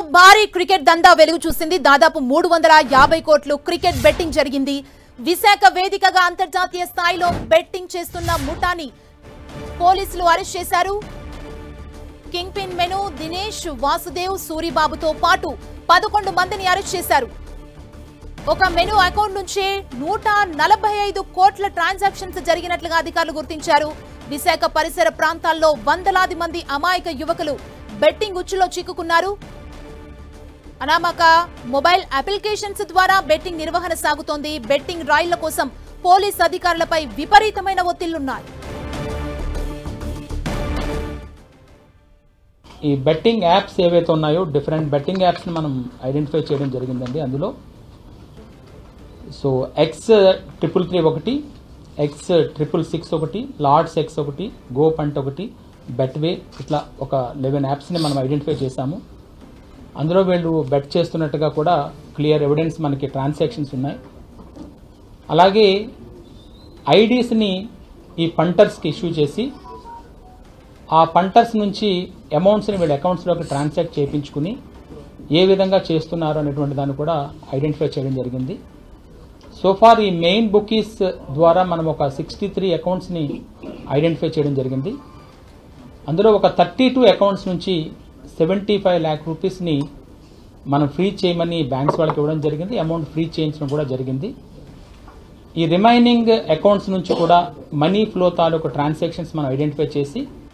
భారీ క్రికెట్ దందా వెలుగు చూసింది దాదాపు మూడు వందల యాభై కోట్లు క్రికెట్ బెట్టింగ్ జరిగింది విశాఖ వేదికగా అంతర్జాతీయ స్థాయిలో బెట్టింగ్ చేస్తున్న ముఠాని పోలీసులు అరెస్ట్ చేశారు కింగ్ పిన్ మెను దినేష్ వాసుదేవ్ సూరిబాబుతో పాటు పదకొండు మందిని అరెస్ట్ చేశారు ఒక మెను అకౌంట్ నుంచే నూట నలభై ఐదు కోట్ల ట్రాన్సాక్షన్స్ జరిగినట్లుగా అధికారులు గుర్తించారు విశాఖ పరిసర ప్రాంతాల్లో వందలాది మంది అమాయక యువకులు బెట్టింగ్ ఉచ్చులో చిక్కుకున్నారు అనామక మొబైల్ అప్లికేషన్స్ ద్వారా బెట్టింగ్ నిర్వహణ సాగుతోంది బెట్టింగ్ రాయిళ్ల కోసం పోలీస్ అధికారులపై విపరీతమైన ఒత్తిళ్లున్నాయి ఈ బెట్టింగ్ యాప్స్ ఏవైతే ఉన్నాయో డిఫరెంట్ బెట్టింగ్ యాప్స్ని మనం ఐడెంటిఫై చేయడం జరిగిందండి అందులో సో ఎక్స్ ట్రిపుల్ త్రీ ఒకటి ఎక్స్ ట్రిపుల్ సిక్స్ ఒకటి లార్డ్స్ ఎక్స్ ఒకటి గో పంట్ ఒకటి బెట్వే ఇట్లా ఒక లెవెన్ యాప్స్ని మనం ఐడెంటిఫై చేశాము అందులో వీళ్ళు బెట్ చేస్తున్నట్టుగా కూడా క్లియర్ ఎవిడెన్స్ మనకి ట్రాన్సాక్షన్స్ ఉన్నాయి అలాగే ఐడీస్ని ఈ పంటర్స్కి ఇష్యూ చేసి ఆ పంటర్స్ నుంచి అమౌంట్స్ని వీళ్ళ అకౌంట్స్లోకి ట్రాన్సాక్ట్ చేయించుకుని ఏ విధంగా చేస్తున్నారు అనేటువంటి దాన్ని కూడా ఐడెంటిఫై చేయడం జరిగింది సో ఫార్ ఈ మెయిన్ బుకీస్ ద్వారా మనం ఒక సిక్స్టీ త్రీ అకౌంట్స్ని ఐడెంటిఫై చేయడం జరిగింది అందులో ఒక థర్టీ టూ అకౌంట్స్ నుంచి సెవెంటీ ఫైవ్ ల్యాక్ రూపీస్ని మనం ఫ్రీ చేయమని బ్యాంక్స్ వాళ్ళకి ఇవ్వడం జరిగింది అమౌంట్ ఫ్రీ చేయించడం కూడా జరిగింది ఈ రిమైనింగ్ అకౌంట్స్ నుంచి కూడా మనీ ఫ్లో తాలూకు ట్రాన్సాక్షన్స్ మనం ఐడెంటిఫై చేసి